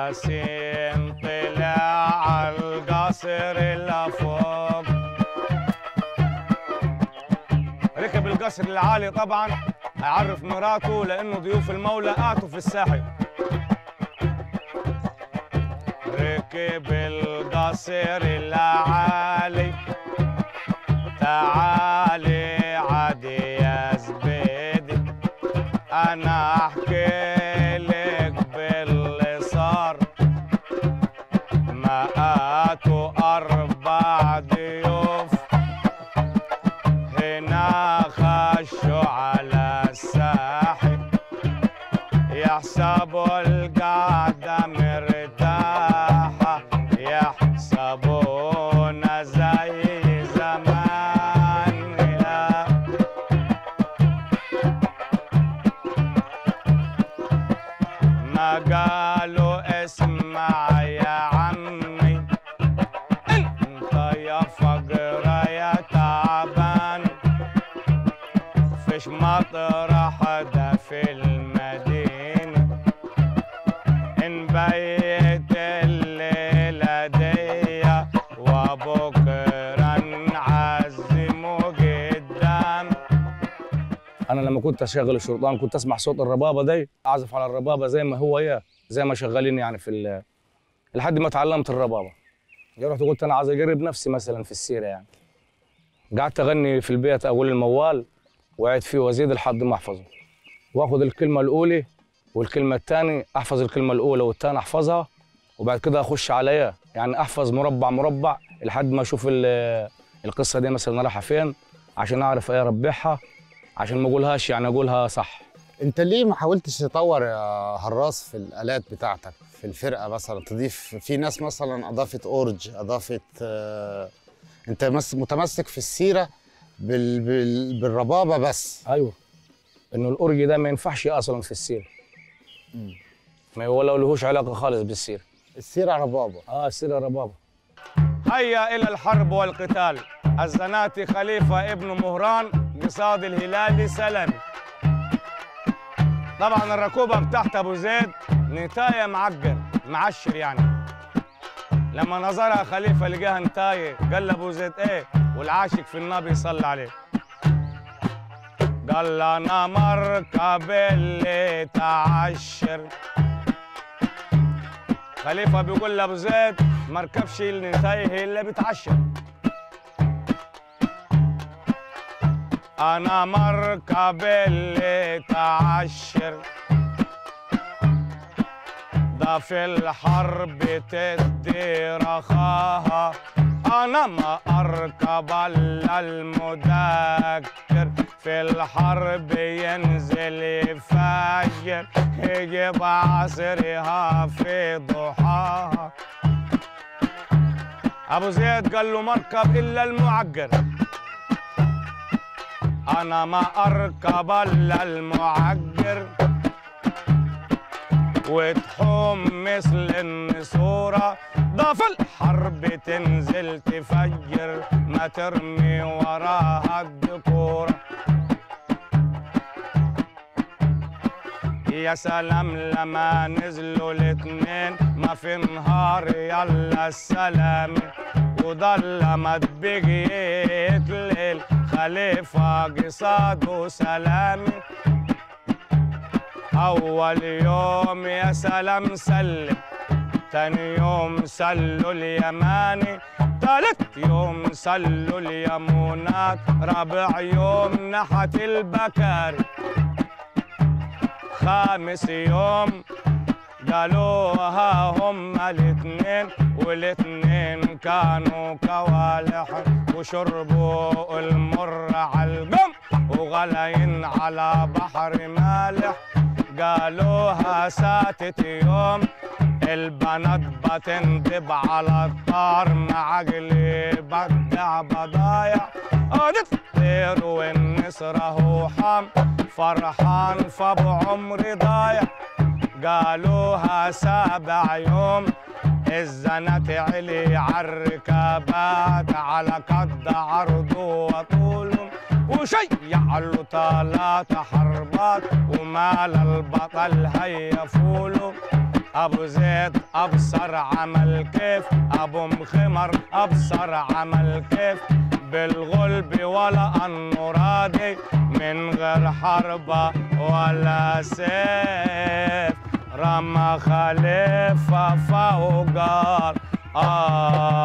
ياسين طلع على القصر اللي فوق ركب القصر العالي طبعا هيعرف مراته لانه ضيوف المولى اتوا في الساحل ركب القصر العالي تعالي عادي يا زبيدي انا احكي لك باللي صار ما اتوا اربع ضيوف هنا خشوا على الساحل يحسبوا القعدة مرتاحة يحسبونا زي زمان يا ما قالوا اسمع يا عمي انت يا فقرة يا تعبان فيش مطرح ده في المدينة إن بيت الليلة دي وبكرة نعزمه قدام أنا لما كنت أشغل الشرطان كنت أسمع صوت الربابة دي أعزف على الربابة زي ما هو إياه زي ما شغالين يعني في ال- لحد ما تعلمت الربابة رحت قلت أنا عايز أجرب نفسي مثلا في السيرة يعني قعدت أغني في البيت أقول الموال وقعد فيه وازيد لحد ما احفظه واخد الكلمه الاولى والكلمه الثانيه احفظ الكلمه الاولى والثانيه احفظها وبعد كده اخش عليها يعني احفظ مربع مربع لحد ما اشوف ال- القصه دي مثلا رايحه فين عشان اعرف ايه اربعها عشان ما اقولهاش يعني اقولها صح انت ليه ما حاولتش تطور يا هراس في الالات بتاعتك في الفرقه مثلا تضيف في ناس مثلا اضافت اورج اضافت آه، انت مس- متمسك في السيره بال... بال... بالربابه بس ايوه انه الاورج ده ما ينفعش اصلا في السير ما ولا لهوش علاقه خالص بالسير السيره ربابه اه السيرة ربابة هيا إلى الحرب والقتال الزناتي خليفة ابن مهران قصاد الهلالي سلمي طبعا الركوبة بتاعت أبو زيد نتاية معجر معشر يعني لما نظرها خليفة لقاها نتاية قال لأبو زيد إيه والعاشق في النبي صلى عليه قال أنا مركب اللي تعشر خليفة بيقول لأبو زيد ما ركبش النتايه إلا بتعشر أنا مركب اللي تعشر ده في الحرب تدي رخاها أنا ما أركب إلا المدكر في الحرب ينزل يفجر يجيب عصرها في ضحاها أبو زيد قال له مركب إلا المعجر أنا ما أركب إلا المعجر وتحوم مثل النسورة ده في الحرب تنزل تفجر ما ترمي وراها الدكورة يا سلام لما نزلوا الاتنين ما في نهار يلا السلام وضلمت بقيت ليل خليفة قصاده سلامي أول يوم يا سلام سلم تاني يوم سلوا اليماني تالت يوم سلوا اليمونات رابع يوم نحت البكاري خامس يوم قالوها هم الاثنين والاثنين كانوا كوالح وشربوا المر على القم وغلاين على بحر مالح قالوها ساتت يوم البنات بتندب على الطار مع عقلي بدع بضايع قعدت طير والنسر هو حام فرحان فابو عمري ضايع قالوها سابع يوم الزنات علي عالركابات على قد عرضه وطوله وشيع له ثلاث حربات ومال البطل هيا فوله ابو زيد ابصر عمل كيف ابو مخمر ابصر عمل كيف بالغلب ولا انه راضي من غير حربة ولا سيف رمى خليفة فوقار آه